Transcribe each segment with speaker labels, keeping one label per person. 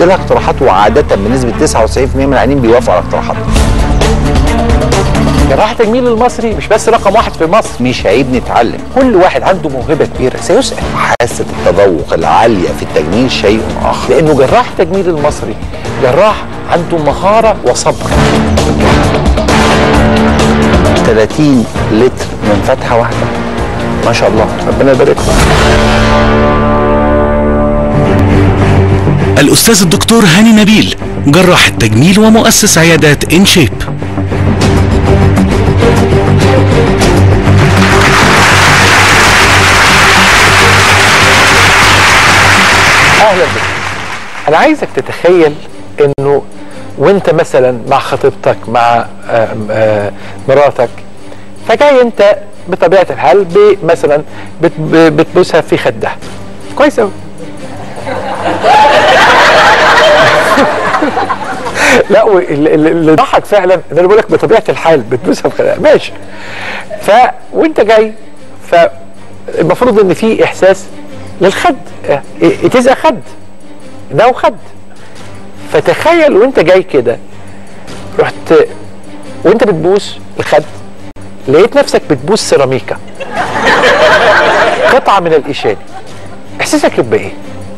Speaker 1: بندي لها اقتراحات وعاده بنسبه 99% من العيانين بيوافقوا على اقتراحاتنا
Speaker 2: جراح التجميل المصري مش بس رقم واحد في مصر
Speaker 1: مش عيب نتعلم
Speaker 2: كل واحد عنده موهبه كبيره سيسال
Speaker 1: حاسه التذوق العاليه في التجميل شيء اخر
Speaker 2: لانه جراح التجميل المصري جراح عنده مهاره وصبر
Speaker 1: 30 لتر من فتحه واحده ما شاء الله
Speaker 2: ربنا يبارك له
Speaker 3: الأستاذ الدكتور هاني نبيل جراح التجميل ومؤسس عيادات إن شيب
Speaker 2: اهلا بك انا عايزك تتخيل انه وانت مثلا مع خطيبتك مع آه، آه، مراتك فجاي انت بطبيعه الحال ب- مثلا بت- ب- بتبوسها في خدها كويس قوي لا واللي اللي ضحك فعلا ان انا بقول لك بطبيعه الحال بتبوسها في خدها ماشي ف وانت جاي فالمفروض ان في احساس للخد اتزق خد ده خد فتخيل وانت جاي كده رحت وانت بتبوس الخد لقيت نفسك بتبوس سيراميكا قطعه من الاشاد احساسك يبقى ايه؟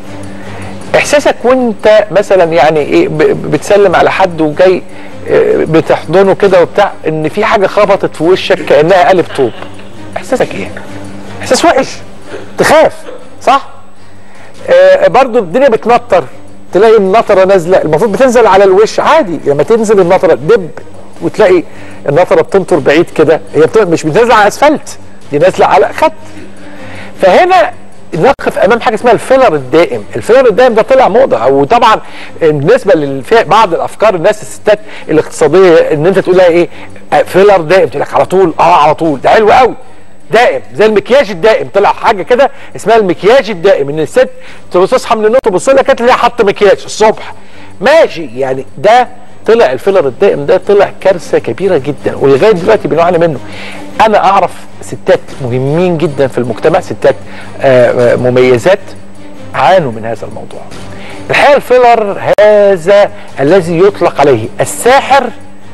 Speaker 2: احساسك وانت مثلا يعني ايه ب- بتسلم على حد وجاي آه، بتحضنه كده وبتاع ان في حاجه خبطت في وشك كانها قالب طوب احساسك ايه؟ احساس وحش تخاف صح؟ آه برضو الدنيا بتنطر تلاقي النطره نازله المفروض بتنزل على الوش عادي لما تنزل النطره دب وتلاقي النطره بتنطر بعيد كده هي بت... مش بتنزل على اسفلت دي نازله على خد فهنا نقف امام حاجه اسمها الفيلر الدائم الفيلر الدائم ده طلع موضه وطبعا بالنسبه لبعض الافكار الناس الستات الاقتصاديه ان انت تقول لها ايه آه، فيلر دائم تقول لك على طول اه على طول ده حلو قوي دائم زي المكياج الدائم طلع حاجه كده اسمها المكياج الدائم ان الست تصحى من النوم تبص لها كده تلاقيها حاطه مكياج الصبح ماشي يعني ده طلع الفيلر الدائم ده طلع كارثه كبيره جدا ولغايه دلوقتي بنعاني منه انا اعرف ستات مهمين جدا في المجتمع ستات آه، آه، مميزات عانوا من هذا الموضوع الحقيقه الفيلر هذا الذي يطلق عليه الساحر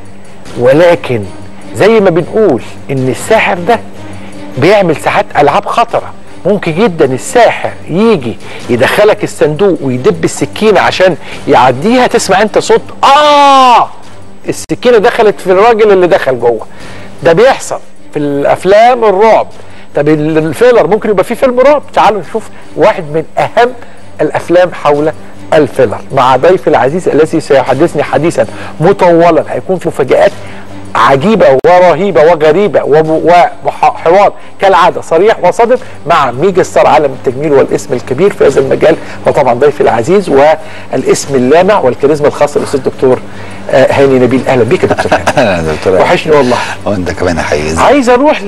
Speaker 2: ولكن زي ما بنقول ان الساحر ده بيعمل ساعات العاب خطره ممكن جدا الساحر يجي يدخلك الصندوق ويدب السكينه عشان يعديها تسمع انت صوت اه السكينه دخلت في الراجل اللي دخل جوه ده بيحصل في الافلام الرعب طب ال- الفيلر ممكن يبقى فيه فيلم رعب تعالوا نشوف واحد من اهم الافلام حول الفيلر مع ضيفي العزيز الذي سيحدثني حديثا مطولا هيكون في مفاجآت عجيبة ورهيبة وغريبة وب- وحوار كالعادة صريح وصادق مع ميجا ستار عالم التجميل والاسم الكبير في هذا المجال وطبعا ضيفي العزيز والاسم اللامع والكاريزما الخاصة بالاستاذ الدكتور آه، هاني نبيل اهلا بيك يا دكتور هاني
Speaker 1: انا دكتور
Speaker 2: وحشني والله
Speaker 1: وانت كمان يا حقيقي
Speaker 2: عايز اروح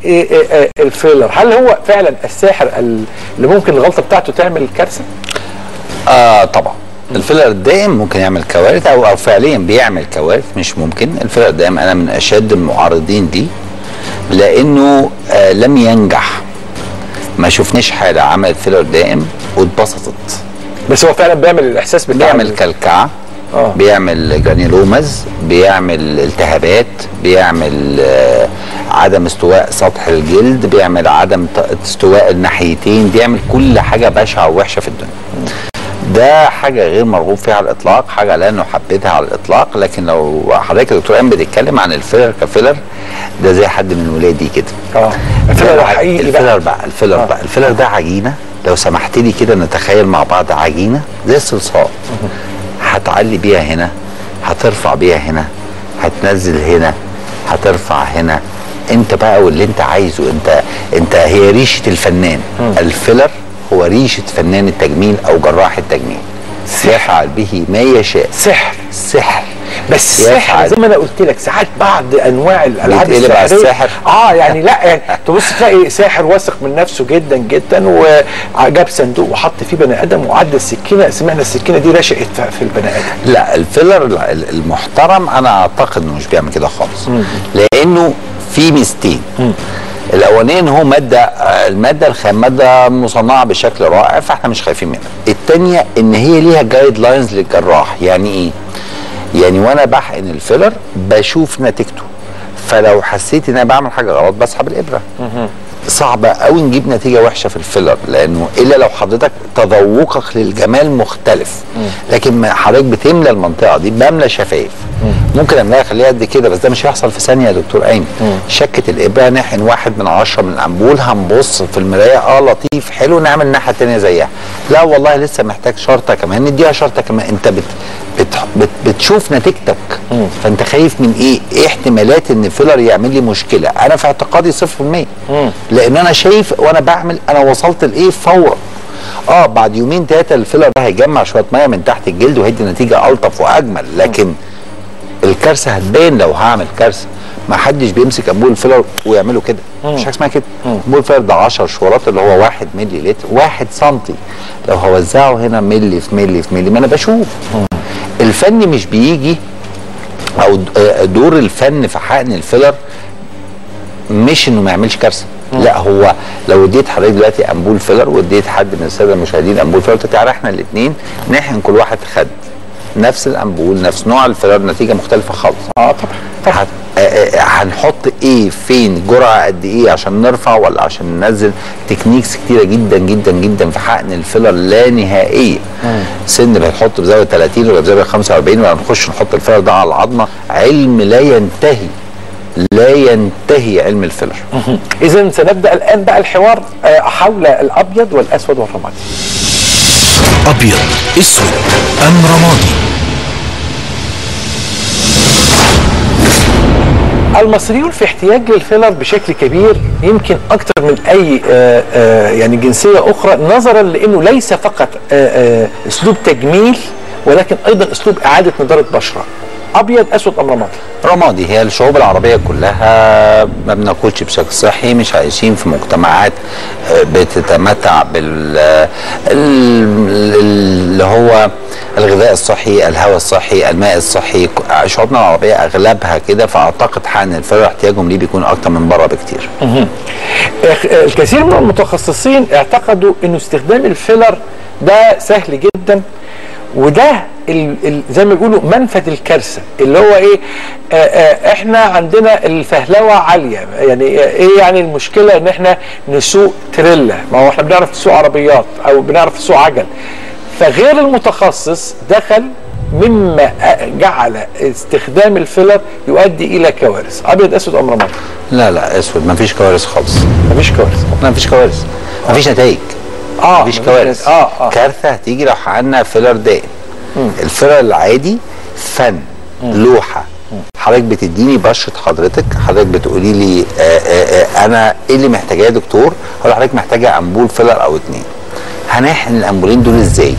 Speaker 2: للفيلر هل هو فعلا الساحر ال- اللي ممكن الغلطه بتاعته تعمل كارثه؟
Speaker 1: اه طبعا الفيلر الدائم ممكن يعمل كوارث او او فعليا بيعمل كوارث مش ممكن الفيلر الدائم انا من اشد المعارضين ليه لانه آه لم ينجح ما شفناش حاله عملت فيلر دائم واتبسطت
Speaker 2: بس هو فعلا بيعمل الاحساس بتاع
Speaker 1: بيعمل كلكعه
Speaker 2: آه.
Speaker 1: بيعمل جرانيلومز بيعمل التهابات بيعمل آه، عدم استواء سطح الجلد بيعمل عدم ت- استواء الناحيتين بيعمل كل حاجه بشعه ووحشه في الدنيا ده حاجه غير مرغوب فيها على الاطلاق حاجه لا نحبذها على الاطلاق لكن لو حضرتك يا دكتور ايمن بتتكلم عن الفيلر كفيلر ده زي حد من ولادي كده
Speaker 2: اه الفيلر
Speaker 1: ده
Speaker 2: حقيقي
Speaker 1: الفيلر
Speaker 2: بقى
Speaker 1: بقى الفيلر
Speaker 2: آه.
Speaker 1: بقى الفيلر ده عجينه لو سمحت لي كده نتخيل مع بعض عجينه زي الصلصال هتعلي بيها هنا هترفع بيها هنا هتنزل هنا هترفع هنا انت بقى واللي انت عايزه انت انت هي ريشه الفنان الفيلر هو ريشه فنان التجميل او جراح التجميل يفعل به ما يشاء
Speaker 2: سحر
Speaker 1: سحر
Speaker 2: بس السحر
Speaker 1: يفعل.
Speaker 2: زي ما انا قلت لك ساعات بعض انواع الالعاب
Speaker 1: بيتقلب على
Speaker 2: السحريه
Speaker 1: الساحر.
Speaker 2: اه يعني لا يعني تبص تلاقي ساحر واثق من نفسه جدا جدا وجاب صندوق وحط فيه بني ادم وعدى السكينه سمعنا السكينه دي رشقت في- في البني ادم
Speaker 1: لا الفيلر ال- المحترم انا اعتقد انه مش بيعمل كده خالص لانه في ميزتين الاولانيه ان هو ماده آه، الماده الخام ماده مصنعه بشكل رائع فاحنا مش خايفين منها الثانيه ان هي ليها جايد لاينز للجراح يعني ايه يعني وانا بحقن الفيلر بشوف نتيجته فلو حسيت ان انا بعمل حاجه غلط بسحب الابره صعب قوي نجيب نتيجه وحشه في الفيلر لانه الا لو حضرتك تذوقك للجمال مختلف لكن ما حضرتك بتملى المنطقه دي بملى شفايف ممكن املاها اخليها قد كده بس ده مش هيحصل في ثانيه يا دكتور ايمن شكه الابره نحن واحد من عشرة من الامبول هنبص في المرايه اه لطيف حلو نعمل الناحيه الثانيه زيها لا والله لسه محتاج شرطه كمان نديها شرطه كمان انت بت بت بت بتشوف نتيجتك فانت خايف من ايه؟ ايه احتمالات ان فيلر يعمل لي مشكله؟ انا في اعتقادي 0% لان انا شايف وانا بعمل انا وصلت لايه فورا اه بعد يومين ثلاثه الفيلر ده هيجمع شويه ميه من تحت الجلد وهيدي نتيجه الطف واجمل لكن الكارثه هتبان لو هعمل كارثه ما حدش بيمسك انبول الفيلر ويعمله كده مش حاجه اسمها كده انبول الفيلر ده 10 شوارات اللي هو 1 ملي لتر 1 سنتي لو هوزعه هنا ملي في ملي في ملي ما انا بشوف الفن مش بيجي او د- آه، دور الفن في حقن الفيلر مش انه ما يعملش كارثه لا هو لو اديت حضرتك دلوقتي انبول فيلر واديت حد من الساده المشاهدين انبول فيلر تعالى احنا الاثنين نحقن كل واحد خد نفس الانبول نفس نوع الفيلر نتيجه مختلفه خالص
Speaker 2: اه طبعا طبعا
Speaker 1: هت- آه، آه، هنحط ايه فين جرعه قد ايه عشان نرفع ولا عشان ننزل تكنيكس كتيره جدا جدا جدا في حقن الفيلر لا نهائيه سن بنحط بزاويه 30 ولا بزاويه 45 ولا نخش نحط الفيلر ده على العظمه علم لا ينتهي لا ينتهي علم الفيلر
Speaker 2: اذا سنبدا الان بقى الحوار آه، حول الابيض والاسود والرمادي
Speaker 3: أبيض أسود أم رمادي
Speaker 2: المصريون في احتياج للفيلر بشكل كبير يمكن اكثر من اي آه، آه، يعني جنسيه اخرى نظرا لانه ليس فقط آه، آه، اسلوب تجميل ولكن ايضا اسلوب اعاده نضاره بشره ابيض اسود ام رمادي
Speaker 1: رمادي هي الشعوب العربية كلها ما بناكلش بشكل صحي مش عايشين في مجتمعات آه، بتتمتع بال آه، ال- اللي هو الغذاء الصحي الهواء الصحي الماء الصحي ك- شعوبنا العربية أغلبها كده فأعتقد حقن الفرع احتياجهم ليه بيكون أكتر من بره بكتير
Speaker 2: إخ- الكثير من المتخصصين اعتقدوا انه استخدام الفيلر ده سهل جدا وده ال ال زي ما بيقولوا منفذ الكارثه اللي هو ايه آه آه احنا عندنا الفهلوه عاليه يعني ايه يعني المشكله ان احنا نسوق تريلا ما هو احنا بنعرف نسوق عربيات او بنعرف نسوق عجل فغير المتخصص دخل مما جعل استخدام الفيلر يؤدي الى كوارث ابيض اسود ام رمادي
Speaker 1: لا لا أسود ما فيش كوارث خالص
Speaker 2: مفيش كوارث
Speaker 1: ما فيش كوارث ما فيش نتائج
Speaker 2: اه
Speaker 1: مفيش
Speaker 2: مفيش
Speaker 1: كوارث
Speaker 2: نتائج. اه اه
Speaker 1: كارثه هتيجي لو حقنا فيلر دائم الفيلر العادي فن لوحه حضرتك بتديني بشره حضرتك حضرتك بتقولي لي آه آه آه انا ايه اللي محتاجاه يا دكتور هقول لحضرتك محتاجه امبول فيلر او اتنين هنحقن الامبولين دول ازاي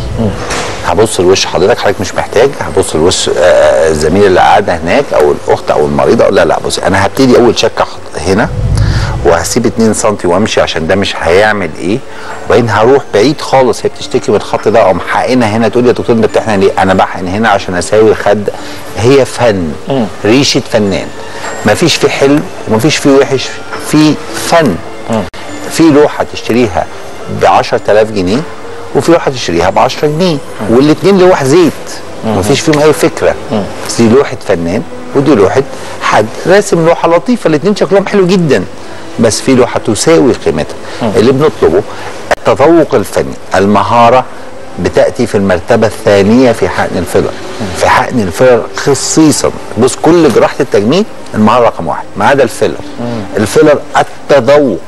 Speaker 1: هبص لوش حضرتك حضرتك مش محتاج هبص لوش آه، آه، الزميل اللي قاعده هناك او الاخت او المريضه اقول لا لا بص انا هبتدي اول شكه أحط هنا وهسيب 2 سم وامشي عشان ده مش هيعمل ايه وبعدين هروح بعيد خالص هي بتشتكي من الخط ده اقوم حقنها هنا تقول لي يا دكتور انت بتحقن ليه؟ انا بحقن هنا عشان اساوي الخد هي فن ريشه فنان مفيش فيه حلو ومفيش فيه وحش في فن في لوحه تشتريها ب 10000 جنيه وفي لوحه تشتريها ب 10 جنيه والاثنين لوح زيت مفيش فيهم اي فكره بس دي لوحه فنان ودي لوحه حد راسم لوحه لطيفه الاثنين شكلهم حلو جدا بس في لوحه تساوي قيمتها اللي بنطلبه التذوق الفني المهاره بتاتي في المرتبه الثانيه في حقن الفيلر في حقن الفيلر خصيصا بص كل جراحه التجميل المهاره رقم واحد ما عدا الفيلر الفيلر التذوق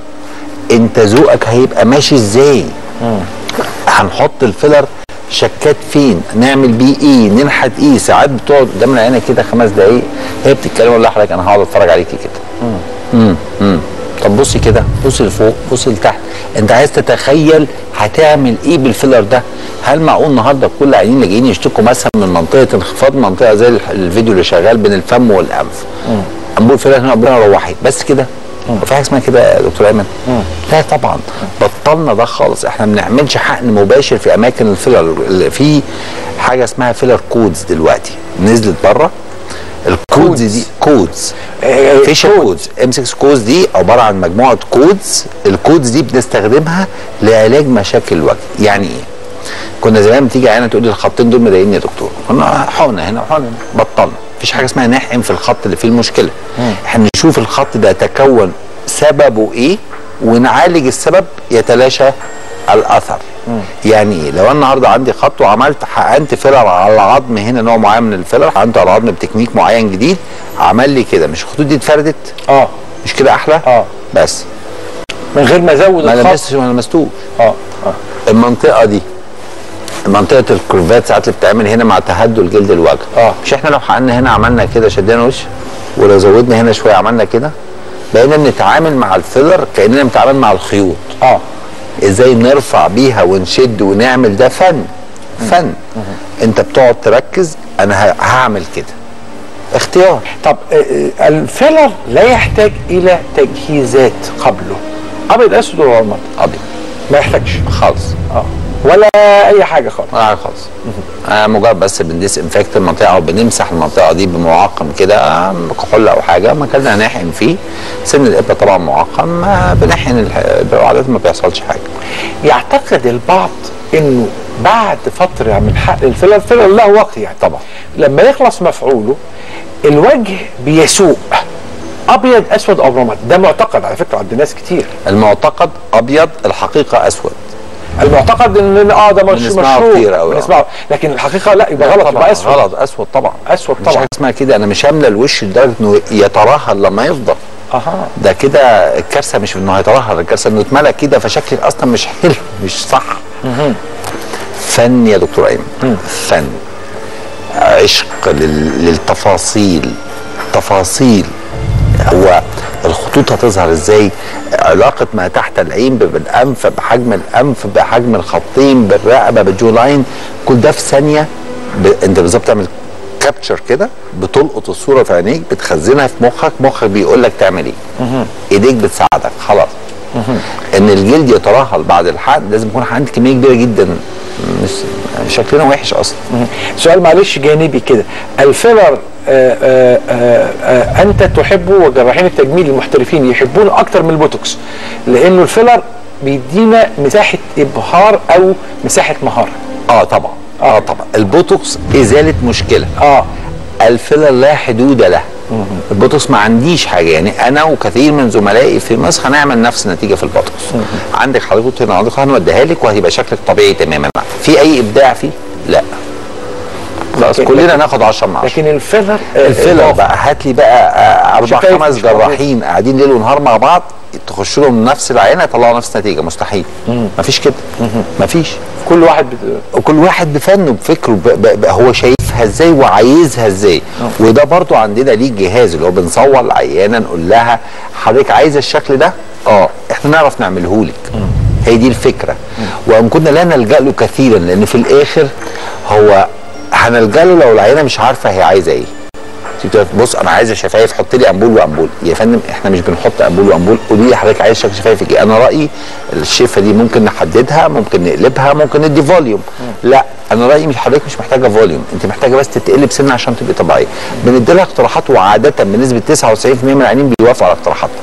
Speaker 1: انت ذوقك هيبقى ماشي ازاي هنحط الفيلر شكات فين نعمل بيه ايه ننحت ايه ساعات بتقعد قدام العينه كده خمس دقايق هي بتتكلم اقول لها حضرتك انا هقعد اتفرج عليكي كده امم امم طب بصي كده بصي لفوق بصي لتحت انت عايز تتخيل هتعمل ايه بالفيلر ده هل معقول النهارده كل العيانين اللي جايين يشتكوا مثلا من منطقه انخفاض منطقه زي الح- الفيديو اللي شغال بين الفم والانف انبول فيلر هنا ربنا روحي بس كده هو في حاجه اسمها كده يا دكتور ايمن لا طبعا بطلنا ده خالص احنا ما بنعملش حقن مباشر في اماكن الفيلر ال- في حاجه اسمها فيلر كودز دلوقتي نزلت بره الكودز دي كودز
Speaker 2: آه،
Speaker 1: فيشل كودز ام 6 كودز دي عباره عن مجموعه كودز الكودز دي بنستخدمها لعلاج مشاكل الوجه يعني ايه كنا زمان بتيجي عينه تقول لي الخطين دول مضايقني يا دكتور كنا حقنه هنا وحقنه هنا بطلنا مفيش حاجه اسمها نحقن في الخط اللي فيه المشكله احنا نشوف الخط ده تكون سببه ايه ونعالج السبب يتلاشى الاثر يعني ايه لو انا النهارده عندي خط وعملت حقنت فيلر على العظم هنا نوع معين من الفيلر حقنته على العظم بتكنيك معين جديد عمل لي كده مش الخطوط دي اتفردت
Speaker 2: اه
Speaker 1: مش كده احلى
Speaker 2: اه
Speaker 1: بس
Speaker 2: من غير ما ازود
Speaker 1: ما
Speaker 2: الخط
Speaker 1: لمستش ما لمستوش
Speaker 2: اه اه
Speaker 1: المنطقه دي منطقه الكرفات ساعات اللي بتتعمل هنا مع تهدل جلد الوجه
Speaker 2: آه.
Speaker 1: مش احنا لو حقنا هنا عملنا كده شدينا وش ولو زودنا هنا شويه عملنا كده بقينا بنتعامل مع الفيلر كاننا بنتعامل مع الخيوط
Speaker 2: اه
Speaker 1: ازاي نرفع بيها ونشد ونعمل ده فن فن انت بتقعد تركز انا ه- هعمل كده اختيار
Speaker 2: طب آه، آه، الفيلر لا يحتاج الى تجهيزات قبله ابيض اسود ولا رماد
Speaker 1: ابيض
Speaker 2: ما يحتاجش
Speaker 1: خالص
Speaker 2: اه ولا اي حاجه خالص
Speaker 1: ولا حاجه خالص آه مجرد بس بنديس انفكت المنطقه او بنمسح المنطقه دي بمعقم كده آه، بكحول او حاجه مكاننا نحقن فيه سن الابره طبعا معقم آه بنحقن الح- عاده ما بيحصلش حاجه
Speaker 2: يعتقد البعض انه بعد فتره من حقن الفيلر الفيلر له وقت يعني
Speaker 1: طبعا
Speaker 2: لما يخلص مفعوله الوجه بيسوء ابيض اسود او رماد ده معتقد على فكره عند ناس كتير
Speaker 1: المعتقد ابيض الحقيقه اسود
Speaker 2: المعتقد ان اه ده مش
Speaker 1: بنسمعه
Speaker 2: مشهور
Speaker 1: كتير أوي، آه.
Speaker 2: بنسمعه لكن الحقيقه لا يبقى غلط
Speaker 1: طبعا
Speaker 2: يبقى اسود
Speaker 1: غلط اسود طبعا
Speaker 2: أسود
Speaker 1: مش
Speaker 2: طبعا.
Speaker 1: حاجه اسمها كده انا مش هامله الوش لدرجه انه يترهل لما يفضل
Speaker 2: اها
Speaker 1: ده كده الكارثه مش انه هيترهل الكارثه انه اتملى كده فشكلي اصلا مش حلو مش صح فن يا دكتور ايمن فن عشق لل- للتفاصيل تفاصيل هو الخطوط هتظهر ازاي علاقة ما تحت العين بالأنف بحجم الأنف بحجم الخطين بالرقبة بالجو لاين كل ده في ثانية ب... انت بالظبط تعمل كابتشر كده بتلقط الصورة في عينيك بتخزنها في مخك مخك بيقول لك تعمل ايه ايديك بتساعدك خلاص ان الجلد يترهل بعد الحقن لازم يكون عندي كمية كبيرة جدا مش شكلنا وحش اصلا
Speaker 2: سؤال معلش جانبي كده الفيلر آآ آآ آآ انت تحبه وجراحين التجميل المحترفين يحبونه اكتر من البوتوكس لانه الفيلر بيدينا مساحه ابهار او مساحه مهاره
Speaker 1: اه طبعا اه طبعا البوتوكس ازاله مشكله
Speaker 2: اه
Speaker 1: الفيلر لا حدود له البوتوكس ما عنديش حاجه يعني انا وكثير من زملائي في مصر هنعمل نفس النتيجه في البوتوكس عندك حضرتك هنا عندك هنوديها لك وهيبقى شكلك طبيعي تماما في اي ابداع فيه لا خلاص
Speaker 2: لكن-
Speaker 1: كلنا ناخد 10 من 10
Speaker 2: لكن الفيلر آه،
Speaker 1: الفيلر
Speaker 2: إضافة.
Speaker 1: بقى هات لي بقى آه، اربع
Speaker 2: شفايف
Speaker 1: خمس
Speaker 2: مش موجود.
Speaker 1: جراحين قاعدين ليل ونهار مع بعض تخش لهم نفس العينه يطلعوا نفس النتيجه مستحيل مفيش كده مفيش
Speaker 2: كل واحد بت...
Speaker 1: وكل واحد بفنه بفكره ب... ب... ب... هو شايفها ازاي وعايزها ازاي وده برضو عندنا ليه جهاز اللي هو بنصور العيانه نقول لها حضرتك عايزه الشكل ده اه احنا نعرف نعمله لك هي دي الفكره وان كنا لا نلجا له كثيرا لان في الاخر هو هنلجا له لو العيانه مش عارفه هي عايزه ايه تيجي تقول بص انا عايزه شفايف حط لي امبول وامبول يا فندم احنا مش بنحط امبول وامبول قولي لي حضرتك عايز شكل شفايفك ايه انا رايي الشفه دي ممكن نحددها ممكن نقلبها ممكن ندي فوليوم لا انا رايي مش حضرتك مش محتاجه فوليوم انت محتاجه بس تتقلب سنه عشان تبقي طبيعيه بندي لها اقتراحات وعاده بنسبه 99% من العيانين بيوافقوا على اقتراحاتنا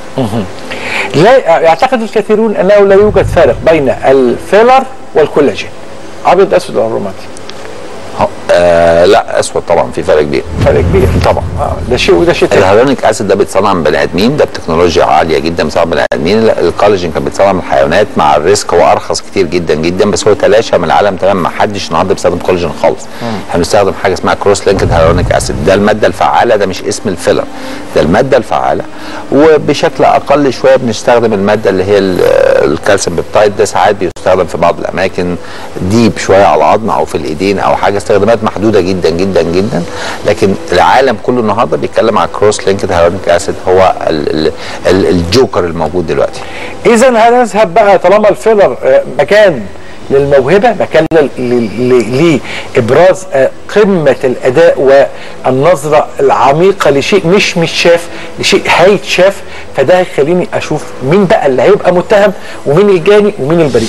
Speaker 2: لا يعتقد الكثيرون انه لا يوجد فارق بين الفيلر والكولاجين ابيض اسود ولا رمادي
Speaker 1: ه- آه لا اسود طبعا في فرق كبير
Speaker 2: فرق كبير
Speaker 1: طبعا
Speaker 2: آه ده شيء وده شيء تاني
Speaker 1: الهيالورونيك اسيد ده بيتصنع من بني ادمين ده بتكنولوجيا عاليه جدا بيتصنع من بني ادمين ال- الكولاجين كان بيتصنع من الحيوانات مع الريسك هو ارخص كتير جدا جدا بس هو تلاشى من العالم تماما ما حدش النهارده بيستخدم كولاجين خالص احنا بنستخدم حاجه اسمها كروس لينكد هيالورونيك اسيد ده الماده الفعاله ده مش اسم الفيلر ده الماده الفعاله وبشكل اقل شويه بنستخدم الماده اللي هي ال- الكالسيوم بيبتايد ده ساعات بيستخدم في بعض الاماكن ديب شويه على العظم او في الايدين او حاجه استخدامات محدوده جدا جدا جدا لكن العالم كله النهارده بيتكلم على كروس لينكد هيالورونيك اسيد هو ال ال ال الجوكر الموجود دلوقتي
Speaker 2: اذا هنذهب بقى طالما الفيلر آه، مكان للموهبه مكان لل- ل- ل- لابراز آه، قمه الاداء والنظره العميقه لشيء مش مش شاف لشيء هيتشاف فده هيخليني اشوف مين بقى اللي هيبقى متهم ومين الجاني ومين البريء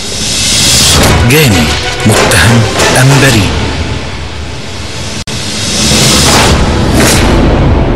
Speaker 3: جاني متهم أم بريء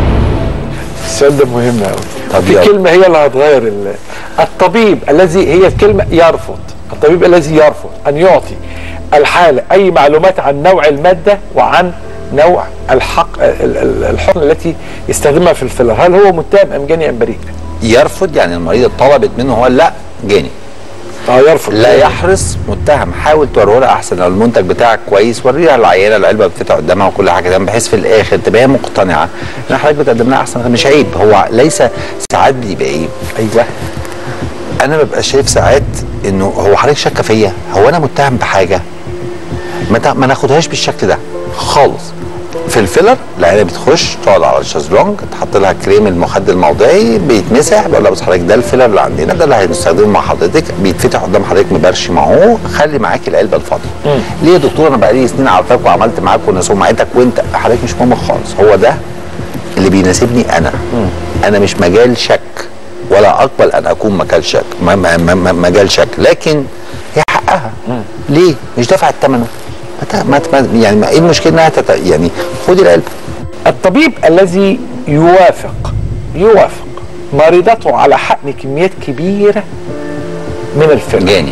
Speaker 2: السؤال ده مهم قوي
Speaker 1: طب
Speaker 2: في
Speaker 1: يلا.
Speaker 2: كلمه هي اللي هتغير ال- الطبيب الذي هي الكلمه يرفض الطبيب الذي يرفض ان يعطي الحاله اي معلومات عن نوع الماده وعن نوع الحق ال- ال- الحقن التي يستخدمها في الفيلر هل هو متهم ام جاني ام بريء؟
Speaker 1: يرفض يعني المريض طلبت منه هو لا جاني
Speaker 2: اه يرفض
Speaker 1: لا يحرص متهم حاول توريه لها احسن لو المنتج بتاعك كويس وريها العينه العلبه بتفتح قدامها وكل حاجه تمام بحيث في الاخر تبقى هي مقتنعه ان حضرتك بتقدم لها احسن مش عيب هو ليس ساعات بيبقى ايه
Speaker 2: ايوه
Speaker 1: انا ببقى شايف ساعات انه هو حضرتك شاكه فيا هو انا متهم بحاجه ما تا- ما ناخدهاش بالشكل ده خالص في الفيلر العينه بتخش تقعد على الشازلونج تحط لها كريم المخدر الموضعي بيتمسح بقول لها بص حضرتك ده الفيلر اللي عندنا ده اللي هنستخدمه مع حضرتك بيتفتح قدام حضرتك مبرشم اهو خلي معاكي العلبه الفاضيه ليه يا دكتور انا بقالي سنين عارفاك وعملت معاك وانا سمعتك وانت حضرتك مش مهم خالص هو ده اللي بيناسبني انا انا مش مجال شك ولا اقبل ان اكون مجال شك م- م- م- مجال شك لكن هي حقها ليه مش دافعه ثمنه ما ت- ما ت- يعني ما- ايه المشكله انها تت... يعني خدي العلبه
Speaker 2: الطبيب الذي يوافق يوافق مريضته على حقن كميات كبيره من الفيلر
Speaker 1: جاني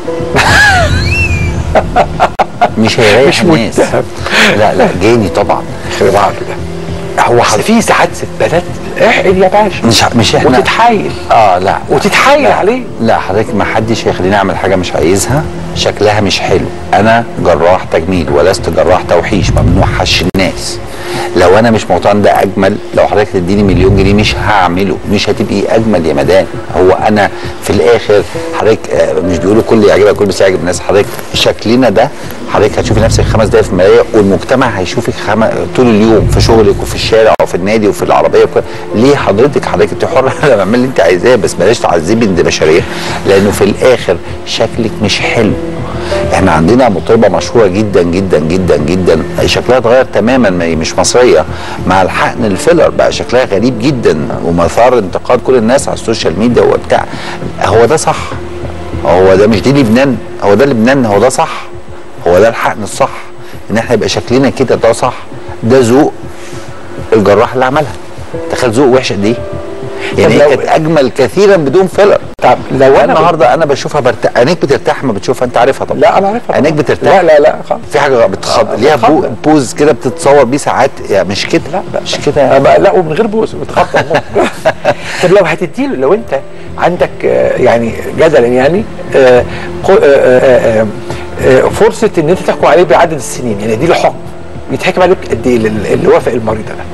Speaker 1: مش هيريح
Speaker 2: مش
Speaker 1: الناس
Speaker 2: متهم.
Speaker 1: لا لا جاني طبعا
Speaker 2: خلي بالك ده هو في ساعات ستات احقن يا باشا
Speaker 1: مش مش احنا
Speaker 2: وتتحايل
Speaker 1: اه لا
Speaker 2: وتتحايل
Speaker 1: لا.
Speaker 2: عليه.
Speaker 1: لا حضرتك ما حدش هيخليني اعمل حاجه مش عايزها شكلها مش حلو انا جراح تجميل ولست جراح توحيش ممنوع حش الناس لو انا مش مقتنع ده اجمل لو حضرتك تديني مليون جنيه مش هعمله مش هتبقي اجمل يا مدام هو انا في الاخر حضرتك آه، مش بيقولوا كل يعجبك كل بس يعجب الناس حضرتك شكلنا ده حضرتك هتشوفي نفسك خمس دقايق في المرايه والمجتمع هيشوفك خم... طول اليوم في شغلك وفي الشارع وفي النادي وفي العربيه وكل... ليه حضرتك حضرتك انت حره انا بعمل اللي انت عايزاه بس بلاش تعذبي انت بشريه لانه في الاخر شكلك مش حلو احنا عندنا مطربه مشهوره جدا جدا جدا جدا شكلها اتغير تماما ما هي مش مصريه مع الحقن الفيلر بقى شكلها غريب جدا ومثار انتقاد كل الناس على السوشيال ميديا وبتاع هو ده صح هو ده مش دي لبنان هو ده لبنان هو ده صح هو ده الحقن الصح ان احنا يبقى شكلنا كده ده صح ده ذوق الجراح اللي عملها تخيل ذوق وحش قد ايه يعني
Speaker 2: طب
Speaker 1: هي
Speaker 2: لو-
Speaker 1: كانت اجمل كثيرا بدون فيلر
Speaker 2: طب لو انا
Speaker 1: النهارده انا بشوفها برتاح عينيك بترتاح ما بتشوفها انت عارفها طبعا
Speaker 2: لا انا عارفها
Speaker 1: عينيك
Speaker 2: طبعاً.
Speaker 1: بترتاح
Speaker 2: لا لا لا خالص
Speaker 1: في حاجه بتخض
Speaker 2: آه،
Speaker 1: ليها بو
Speaker 2: بتخض.
Speaker 1: بوز كده بتتصور بيه ساعات يعني مش كده
Speaker 2: لا لا
Speaker 1: مش كده
Speaker 2: أنا لا ومن غير بوز بتخطط طب لو هتديله لو انت عندك آه، يعني جدلا يعني آه، قو- آه، آه، آه، آه، فرصه ان انت تحكم عليه بعدد السنين يعني اديله حكم يتحكم عليه قد ايه لل- اللي وافق المريض ده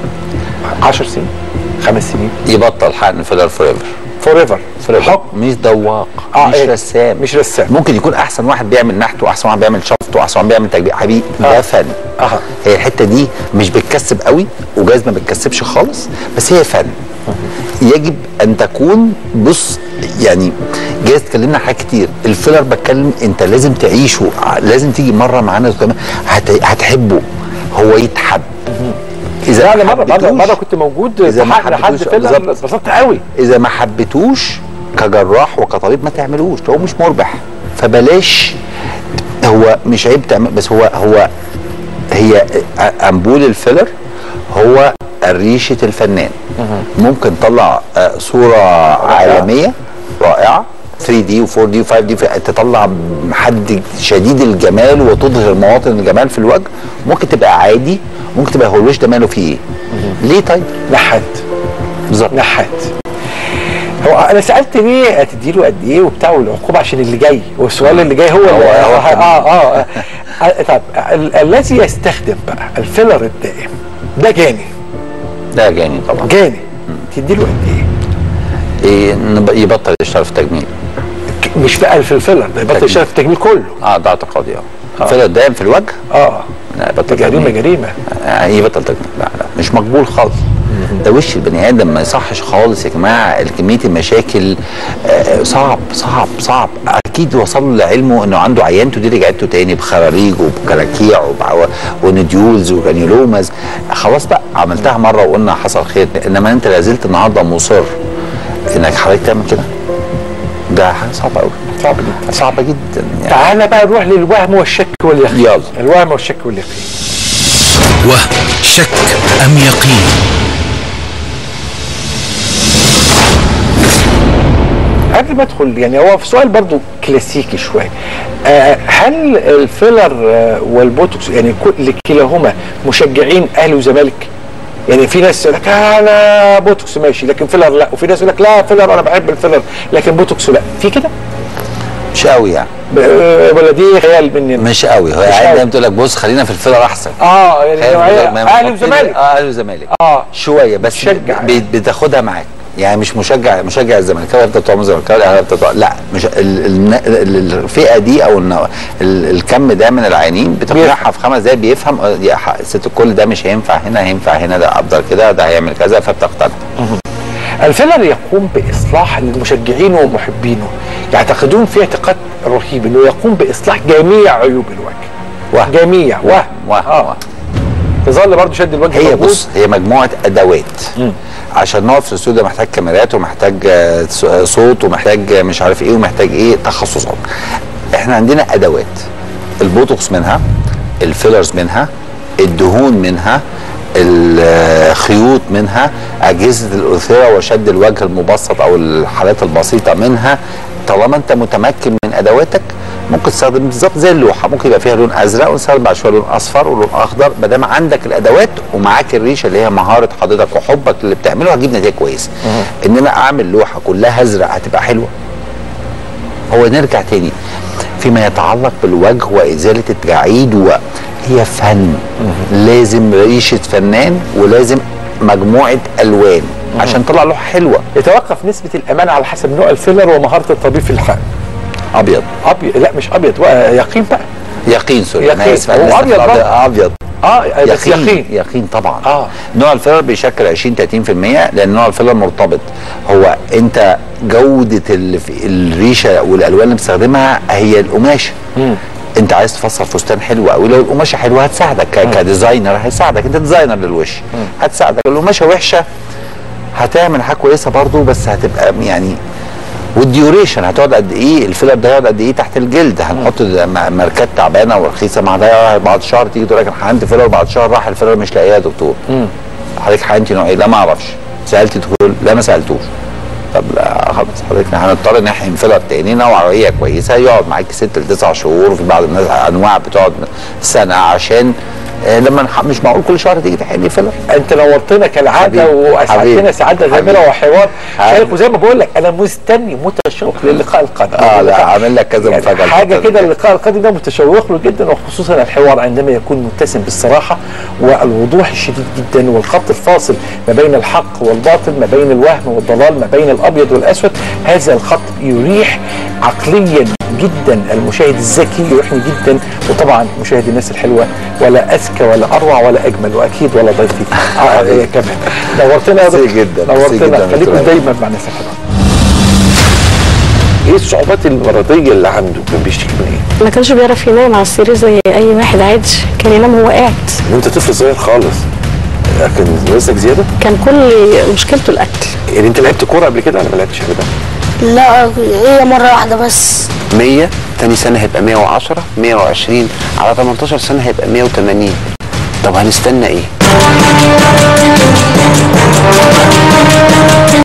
Speaker 2: 10 سنين خمس سنين
Speaker 1: يبطل حقن فيلر فور ايفر
Speaker 2: فور ايفر
Speaker 1: حكم مش ذواق
Speaker 2: آه،
Speaker 1: مش
Speaker 2: إيه؟
Speaker 1: رسام
Speaker 2: مش رسام.
Speaker 1: ممكن يكون احسن واحد بيعمل نحت واحسن واحد بيعمل شفط واحسن واحد بيعمل تجميع حبيبي ده
Speaker 2: آه.
Speaker 1: فن
Speaker 2: آه.
Speaker 1: هي الحته دي مش بتكسب قوي وجايز ما بتكسبش خالص بس هي فن يجب ان تكون بص يعني جايز اتكلمنا عن حاجات كتير الفيلر بتكلم انت لازم تعيشه ع- لازم تيجي مره معانا كمان هت- هتحبه هو يتحب اذا
Speaker 2: لا انا
Speaker 1: ما
Speaker 2: مره مره
Speaker 1: حبيتوش-
Speaker 2: مره كنت موجود
Speaker 1: إذا
Speaker 2: في
Speaker 1: ما
Speaker 2: حقن حد
Speaker 1: حبيتوش-
Speaker 2: فيلر
Speaker 1: بالظبط.
Speaker 2: اتبسطت قوي
Speaker 1: اذا ما حبيتوش كجراح وكطبيب ما تعملوش هو مش مربح فبلاش هو مش عيب تعمل بس هو هو هي امبول الفيلر هو ريشه الفنان ممكن تطلع آه، صوره عالميه رائعه 3 دي و4 دي و5 دي تطلع حد شديد الجمال وتظهر مواطن الجمال في الوجه ممكن تبقى عادي ممكن تبقى هو الوش ده ماله فيه ايه ليه طيب
Speaker 2: نحت
Speaker 1: بالظبط
Speaker 2: نحات هو انا سالت ليه هتديله قد ايه وبتاع والعقوبه عشان اللي جاي والسؤال اللي جاي هو,
Speaker 1: هو-
Speaker 2: اللي-
Speaker 1: هو
Speaker 2: اه
Speaker 1: كمان.
Speaker 2: اه, آه طب ال- الذي يستخدم بقى الفيلر الدائم ده جاني
Speaker 1: ده جاني طبعا
Speaker 2: جاني تديله قد ايه؟
Speaker 1: إيه نب- يبطل يشتغل في التجميل
Speaker 2: ك- مش بقى في الفيلر ده يبطل
Speaker 1: تجميل.
Speaker 2: يشتغل في التجميل كله
Speaker 1: اه ده اعتقادي اه فيلر دايم في الوجه
Speaker 2: اه
Speaker 1: لا
Speaker 2: ده
Speaker 1: يبطل
Speaker 2: جريمه
Speaker 1: تجميل.
Speaker 2: جريمه
Speaker 1: آه يبطل تجميل لا لا مش مقبول خالص ده وش البني ادم ما يصحش خالص يا جماعه كميه المشاكل آه صعب صعب صعب اكيد وصل لعلمه انه عنده عيانته دي رجعته تاني بخراريج وبكراكيع وبع- ونديولز وجرانيولومز خلاص بقى عملتها مره وقلنا حصل خير انما انت لازلت النهارده مصر انك حضرتك تعمل كده ده حاجه صعبه قوي
Speaker 2: صعب جدا
Speaker 1: صعبه جدا يعني
Speaker 2: تعالى بقى نروح للوهم والشك واليقين
Speaker 1: يلا.
Speaker 2: الوهم والشك واليقين.
Speaker 3: وهم شك أم يقين
Speaker 2: قبل ما ادخل يعني هو في سؤال برضو كلاسيكي شويه آه هل الفيلر آه والبوتوكس يعني كل كلاهما مشجعين اهلي وزمالك؟ يعني في ناس يقول لك آه انا بوتوكس ماشي لكن فيلر لا وفي ناس يقول لك لا فيلر انا بحب الفيلر لكن بوتوكس لا في كده
Speaker 1: مش قوي يعني
Speaker 2: ب- آه، ولا دي خيال مننا
Speaker 1: مش قوي هو
Speaker 2: مش
Speaker 1: قاعد
Speaker 2: قوي.
Speaker 1: دايما تقول لك بص خلينا في الفيلر احسن
Speaker 2: اه يعني
Speaker 1: خايف
Speaker 2: نوعية
Speaker 1: ما-
Speaker 2: اهلي
Speaker 1: ما-
Speaker 2: وزمالك
Speaker 1: اه اهلي وزمالك
Speaker 2: اه
Speaker 1: شويه بس
Speaker 2: مشجع
Speaker 1: ب- ب- بتاخدها معاك يعني مش مشجع مشجع الزمالكاوي يفضل طعم الزمالكاوي الاهلاوي يفضل طعم- لا مش ال- ال- ال- الفئه دي او النوع- ال- الكم ده من العيانين بتقنعها في خمس دقايق بيفهم آه، يا ح- ست الكل ده مش هينفع هنا هينفع هنا ده افضل كده ده هيعمل كذا فبتقتنع
Speaker 2: الفيلر يقوم باصلاح للمشجعين ومحبينه يعتقدون في اعتقاد رهيب انه يقوم باصلاح جميع عيوب الوجه
Speaker 1: وهم.
Speaker 2: جميع وهم
Speaker 1: وهم
Speaker 2: آه.
Speaker 1: وهم.
Speaker 2: تظل برضه شد الوجه
Speaker 1: هي
Speaker 2: موجود.
Speaker 1: بص هي مجموعه ادوات عشان نقف في الاستوديو محتاج كاميرات ومحتاج آه، ص- آه، صوت ومحتاج آه، مش عارف ايه ومحتاج ايه تخصصات احنا عندنا ادوات البوتوكس منها الفيلرز منها الدهون منها الخيوط منها اجهزه الاثيره وشد الوجه المبسط او الحالات البسيطه منها طالما انت متمكن من ادواتك ممكن تستخدم بالظبط زي اللوحه ممكن يبقى فيها لون ازرق ونستخدم بعد شويه لون اصفر ولون اخضر ما دام عندك الادوات ومعاك الريشه اللي هي مهاره حضرتك وحبك اللي بتعمله هتجيب نتيجه كويسه ان انا اعمل لوحه كلها ازرق هتبقى حلوه هو نرجع تاني فيما يتعلق بالوجه وازاله التجاعيد وهي فن لازم ريشه فنان ولازم مجموعه الوان عشان تطلع لوحه حلوه
Speaker 2: يتوقف نسبه الامان على حسب نوع الفيلر ومهاره الطبيب في الحقن
Speaker 1: ابيض
Speaker 2: ابيض لا مش ابيض بقى يقين بقى
Speaker 1: يقين سوري أنا
Speaker 2: يقين.
Speaker 1: آسف،
Speaker 2: هو
Speaker 1: أنا آسف،
Speaker 2: أبيض برضه.
Speaker 1: ابيض
Speaker 2: اه بس
Speaker 1: يقين
Speaker 2: يقين
Speaker 1: يقين طبعا
Speaker 2: آه.
Speaker 1: نوع الفيلر بيشكل 20 30% لان نوع الفيلر مرتبط هو انت جوده ال- الريشه والالوان اللي بتستخدمها هي القماشه انت عايز تفصل فستان حلو قوي لو القماشه حلوه هتساعدك ك- كديزاينر هيساعدك انت ديزاينر للوش هتساعدك القماشه وحشه هتعمل حاجه كويسه برضو بس هتبقى يعني والديوريشن هتقعد قد ايه الفيلر ده هيقعد قد ايه تحت الجلد هنحط ده م- ماركات تعبانه ورخيصه مع ده بعد شهر تيجي تقول لك انا حقنت فيلر بعد شهر راح الفيلر مش لاقيه يا دكتور حضرتك حقنتي نوع ايه لا ما اعرفش سالت تقول لا ما سالتوش طب لا خلاص حضرتك هنضطر نحقن فيلر تاني نوعيه كويسه يقعد معاك ست لتسع شهور في بعض الناس انواع بتقعد سنه عشان آه، لما نح- مش معقول كل شهر تيجي تحقني فيلر
Speaker 2: انت نورتنا كالعاده
Speaker 1: حبيبي.
Speaker 2: واسعدتنا
Speaker 1: حبيبي.
Speaker 2: سعاده غامره
Speaker 1: حبيبي.
Speaker 2: وحوار
Speaker 1: حبيبي.
Speaker 2: شيق وزي ما بقول لك انا مستني متشوق للقاء القادم
Speaker 1: اه لا عامل لك كذا
Speaker 2: يعني
Speaker 1: مفاجاه
Speaker 2: حاجه
Speaker 1: الفترة
Speaker 2: كده
Speaker 1: دي.
Speaker 2: اللقاء القادم ده متشوق له جدا وخصوصا الحوار عندما يكون متسم بالصراحه والوضوح الشديد جدا والخط الفاصل ما بين الحق والباطل ما بين الوهم والضلال ما بين الابيض والاسود هذا الخط يريح عقليا جدا المشاهد الذكي يريحني جدا وطبعا مشاهد الناس الحلوه ولا اذكى ولا اروع ولا اجمل واكيد ولا ضيفي آه آه كمان نورتنا يا
Speaker 1: ميرسي
Speaker 2: دكتور.
Speaker 1: جدا، ميرسي
Speaker 2: نورتنا
Speaker 1: جدا يا
Speaker 2: خليكم
Speaker 1: دكتور.
Speaker 2: دايما مع الناس الحلوه ايه الصعوبات المرضيه اللي عنده كان بيشتكي من ايه؟
Speaker 4: ما كانش بيعرف ينام على السرير زي اي واحد عادي كان ينام وهو قاعد
Speaker 2: ان انت طفل صغير خالص لكن وزنك زياده
Speaker 4: كان كل مشكلته الاكل
Speaker 2: يعني انت لعبت كوره قبل كده ولا ما لعبتش ابدا؟
Speaker 5: لا هي مرة واحدة بس
Speaker 6: 100 تاني سنة هيبقى 110 120 على 18 سنة هيبقى 180 طب هنستنى ايه؟